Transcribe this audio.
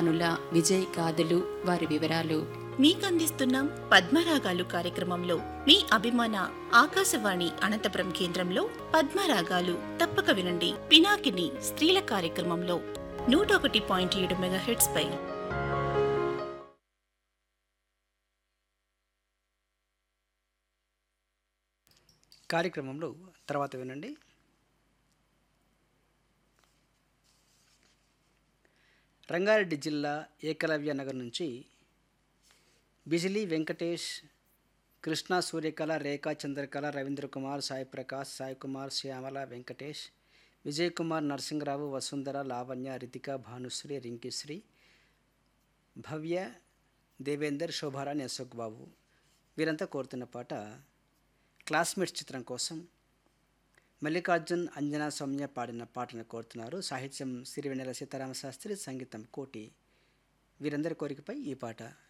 ప్రతిభామణుల విజయ్ గాథలు వారి వివరాలు మీకందిస్తున్నాం పద్మరాగాలు కార్యక్రమంలో మీ అభిమాన ఆకాశవాణి అనంతపురం కేంద్రంలో పద్మరాగాలు తప్పక వినండి పినాకిని స్త్రీల కార్యక్రమంలో నూట ఒకటి పాయింట్ ఏడు మెగాహెట్స్ పై కార్యక్రమంలో తర్వాత వినండి రంగారెడ్డి జిల్లా ఏకలవ్య నగర్ నుంచి బిజిలీ వెంకటేష్ కృష్ణ సూర్యకళ రేఖా చంద్రకళ రవీంద్ర కుమార్ సాయి ప్రకాష్ సాయి కుమార్ శ్యామల వెంకటేష్ విజయ్ కుమార్ నరసింహరావు వసుంధర లావణ్య రితిక భానుశ్రీ రింకిశ్రీ భవ్య దేవేందర్ శోభారాణి అశోక్ బాబు వీరంతా కోరుతున్న పాట క్లాస్మేట్స్ చిత్రం కోసం మల్లికార్జున్ అంజనా సౌమ్య పాడిన పాటను కోరుతున్నారు సాహిత్యం సిరివెన్నెల సీతారామ శాస్త్రి సంగీతం కోటి వీరందరి కోరికపై ఈ పాట